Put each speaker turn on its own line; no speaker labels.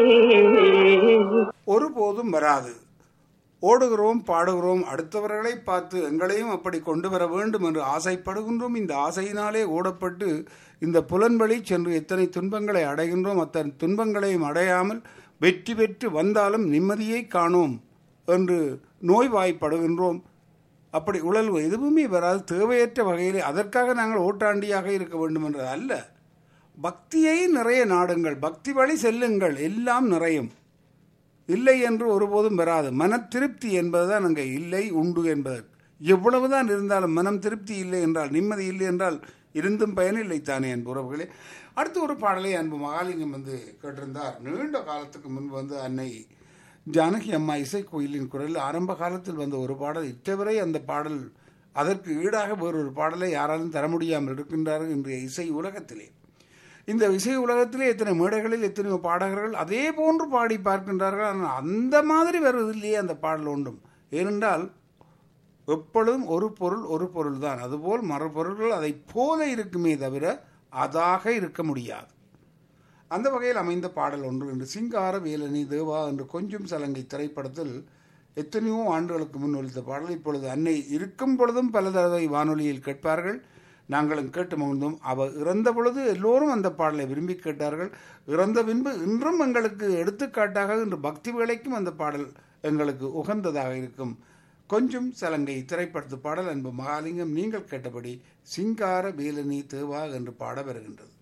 ஒருபோதும் வராது ஓடுகிறோம் பாடுகிறோம் அடுத்தவர்களை பார்த்து எங்களையும் அப்படி கொண்டு வர வேண்டும் என்று ஆசைப்படுகின்றோம் இந்த ஆசையினாலே ஓடப்பட்டு இந்த புலன்வழி சென்று எத்தனை துன்பங்களை அடைகின்றோம் அத்தனை துன்பங்களையும் அடையாமல் வெற்றி பெற்று வந்தாலும் நிம்மதியை காணோம் என்று நோய்வாய்ப்படுகின்றோம் அப்படி உழல்வு எதுவுமே வராது தேவையற்ற வகையில் அதற்காக நாங்கள் ஓட்டாண்டியாக இருக்க வேண்டும் என்றது அல்ல பக்தியை நிறைய நாடுங்கள் பக்தி வழி செல்லுங்கள் எல்லாம் நிறையும் இல்லை என்று ஒருபோதும் வராது மன திருப்தி என்பதுதான் அங்கே இல்லை உண்டு என்பது எவ்வளவுதான் இருந்தாலும் மனம் திருப்தி இல்லை என்றால் நிம்மதி இல்லை என்றால் இருந்தும் பயனில்லை தானே என் உறவுகளே அடுத்து ஒரு பாடலை அன்பு மகாலிங்கம் வந்து கேட்டிருந்தார் நீண்ட காலத்துக்கு முன்பு வந்து அன்னை ஜானகி அம்மா இசை கோயிலின் குரலில் ஆரம்ப காலத்தில் வந்த ஒரு பாடல் இட்டவரை அந்த பாடல் அதற்கு ஈடாக வேறொரு பாடலை யாராலும் தர முடியாமல் இருக்கின்றார்கள் இன்றைய இசை உலகத்திலே இந்த இசை உலகத்திலே எத்தனை மேடைகளில் எத்தனையோ பாடகர்கள் அதே போன்று பாடி பார்க்கின்றார்கள் ஆனால் அந்த மாதிரி வருவதில்லையே அந்த பாடல் ஒன்றும் ஏனென்றால் எப்பொழுதும் ஒரு பொருள் ஒரு பொருள் தான் அதுபோல் மறுபொருள்கள் அதை போல இருக்குமே தவிர அதாக இருக்க முடியாது அந்த வகையில் அமைந்த பாடல் ஒன்று என்று சிங்கார வேலனி தேவா என்று கொஞ்சம் சலங்கை திரைப்படத்தில் எத்தனையோ ஆண்டுகளுக்கு முன் ஒழித்த பாடல் இப்பொழுது அன்னை இருக்கும் பொழுதும் பல தடவை வானொலியில் கேட்பார்கள் நாங்களும் கேட்டு மகிழ்ந்தோம் அவர் இறந்த பொழுது எல்லோரும் அந்த பாடலை விரும்பி கேட்டார்கள் இறந்த பின்பு இன்றும் எங்களுக்கு எடுத்துக்காட்டாக இன்று பக்தி வேலைக்கும் அந்த பாடல் எங்களுக்கு உகந்ததாக இருக்கும் கொஞ்சம் சலங்கை திரைப்படத்து பாடல் அன்பு மகாலிங்கம் நீங்கள் கேட்டபடி சிங்கார வேலனி தேவா என்று பாட வருகின்றது